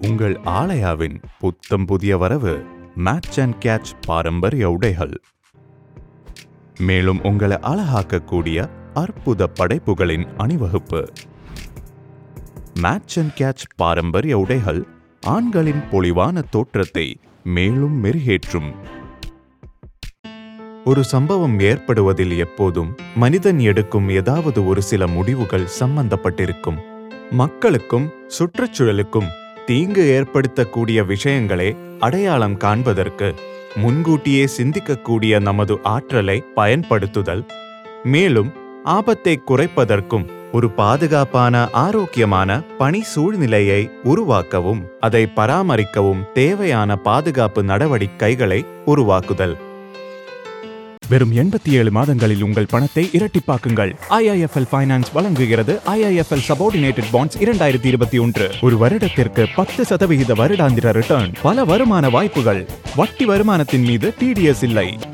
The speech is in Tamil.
உங்கள் ஆலயாவின் புத்தம் புதிய வரவு மேட்ச் அண்ட் கேட்ச் பாரம்பரிய உடைகள் மேலும் உங்களை அழகாக்கக்கூடிய அற்புத படைப்புகளின் அணிவகுப்பு மேட்ச் அண்ட் கேட்ச் பாரம்பரிய உடைகள் ஆண்களின் பொலிவான தோற்றத்தை மேலும் மெருகேற்றும் ஒரு சம்பவம் ஏற்படுவதில் எப்போதும் மனிதன் எடுக்கும் ஏதாவது ஒரு சில முடிவுகள் சம்பந்தப்பட்டிருக்கும் மக்களுக்கும் சுற்றுச்சூழலுக்கும் தீங்கு ஏற்படுத்தக்கூடிய விஷயங்களை அடையாளம் காண்பதற்கு முன்கூட்டியே சிந்திக்கக்கூடிய நமது ஆற்றலை பயன்படுத்துதல் மேலும் ஆபத்தை குறைப்பதற்கும் ஒரு பாதுகாப்பான ஆரோக்கியமான பணி சூழ்நிலையை உருவாக்கவும் அதை பராமரிக்கவும் தேவையான பாதுகாப்பு நடவடிக்கைகளை உருவாக்குதல் வெறும் எண்பத்தி ஏழு மாதங்களில் உங்கள் பணத்தை இரட்டிப்பாக்குங்கள் ஐஐஎஃப்எல் ஃபைனான்ஸ் வழங்குகிறது ஐஐஎஃப்எல் சபார்டினேட்டட் பாண்ட்ஸ் இரண்டாயிரத்தி இருபத்தி ஒன்று ஒரு வருடத்திற்கு பத்து சதவிகித வருடாந்திர ரிட்டர்ன் பல வருமான வாய்ப்புகள் வட்டி வருமானத்தின் மீது டிடிஎஸ் இல்லை